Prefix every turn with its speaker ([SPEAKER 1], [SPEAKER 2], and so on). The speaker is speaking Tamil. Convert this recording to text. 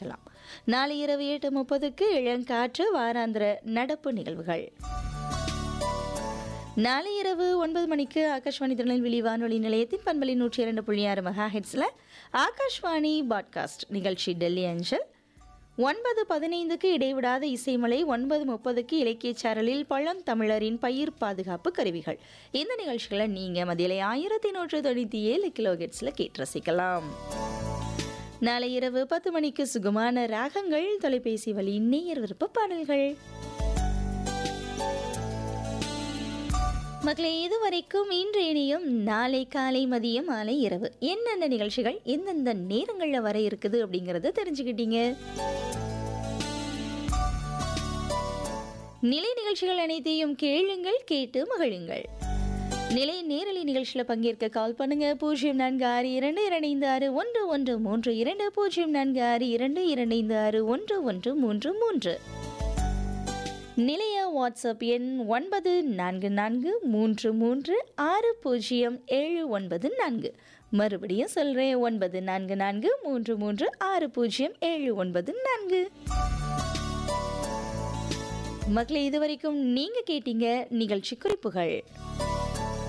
[SPEAKER 1] கேட்கலாம் நாளை இரவு எட்டு முப்பதுக்கு இளங்காற்று வாராந்திர நடப்பு நிகழ்வுகள் நாளை இரவு ஒன்பது மணிக்கு ஆகாஷ்வாணி திருநெல்வேலி வானொலி நிலையத்தின் பண்பலை நூற்றி இரண்டு புள்ளி ஆறு மெகா ஹெட்ஸில் ஆகாஷ்வாணி பாட்காஸ்ட் நிகழ்ச்சி டெல்லி அஞ்சல் ஒன்பது பதினைந்துக்கு இடைவிடாத இசைமலை ஒன்பது முப்பதுக்கு இலக்கிய சாரலில் பழம் தமிழரின் பயிர் பாதுகாப்பு கருவிகள் இந்த நிகழ்ச்சிகளை நீங்கள் மதியலை ஆயிரத்தி நூற்று தொண்ணூற்றி ஏழு கிலோ ஹெட்ஸில் கேட்டு ரசிக்கலாம் நாளை இரவு பத்து மணிக்கு சுகமான ராகங்கள் தொலைபேசி வழி நேயர் விருப்ப பாடல்கள் மக்களே இதுவரைக்கும் இன்று இனியும் நாளை காலை மதியம் மாலை இரவு என்னென்ன நிகழ்ச்சிகள் எந்தெந்த நேரங்களில் வர இருக்குது அப்படிங்கிறத தெரிஞ்சுக்கிட்டீங்க நிலை நிகழ்ச்சிகள் அனைத்தையும் கேளுங்கள் கேட்டு மகிழுங்கள் நிலை நேரலை நிகழ்ச்சியில் பங்கேற்க கால் பண்ணுங்க பூஜ்ஜியம் நான்கு ஆறு இரண்டு இரண்டு ஐந்து ஆறு ஒன்று ஒன்று மூன்று இரண்டு பூஜ்ஜியம் நான்கு ஆறு இரண்டு இரண்டு ஐந்து ஆறு ஒன்று ஒன்று மூன்று மூன்று நிலைய வாட்ஸ்அப் எண் ஒன்பது நான்கு நான்கு மூன்று மூன்று ஆறு பூஜ்ஜியம் ஏழு ஒன்பது நான்கு மறுபடியும் சொல்கிறேன் ஒன்பது நான்கு நான்கு மூன்று மூன்று ஆறு பூஜ்ஜியம் ஏழு ஒன்பது நான்கு மக்களே இதுவரைக்கும் நீங்கள் கேட்டீங்க நிகழ்ச்சி குறிப்புகள்